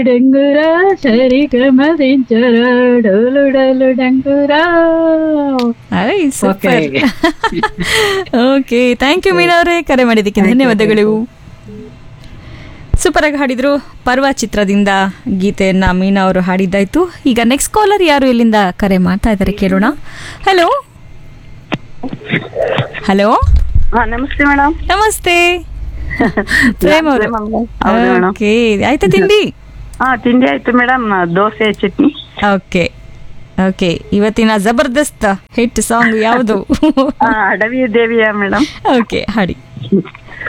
ಡಂಗುರ ಸರಿ ಗಮದಿಂಚರ ಡೋಲು ಡೋಲು ಡಂಗುರ ಐ super Okay. Okay thank you Meena ಅವರೇ ಕರೆ ಮಾಡಿದ್ದಕ್ಕೆ ಧನ್ಯವಾದಗಳು ಸೂಪರ್ ಆಗಿ ಹಾಡಿದ್ರು ಪರ್ವ ಚಿತ್ರದಿಂದ ಗೀತೆಯನ್ನ ಮೀನಾ ಅವರು ಹಾಡಿದ್ದಾಯ್ತು ಈಗ ನೆಕ್ಸ್ಟ್ ಕಾಲರ್ ಯಾರು ಇಲ್ಲಿಂದ ಕರೆ ಮಾಡ್ತಾ ಇದ್ದಾರೆ ಕೇಳೋಣ ಹಲೋ ಹಲೋ ಹಾ ನಮಸ್ತೆ ಮೇಡಮ್ ನಮಸ್ತೆ ಪ್ರೇಮ್ ಅವರು ಪ್ರೇಮ madam. ಹೌದು ಮೇಡಮ್ ಓಕೆ ಆಯ್ತಾ ತಿಂಡಿ ಹಾ ತಿಂಡಿ ಆಯ್ತು madam dosa chutney okay okay ಇವತ್ತಿನ ಜಬರ್ದಸ್ತ್ ಹಿಟ್ ಸಾಂಗ್ ಯಾವುದು ಹಾ ಅಡವಿ ದೇವಿಯ ಮೇಡಮ್ ಓಕೆ ಹಾಡಿ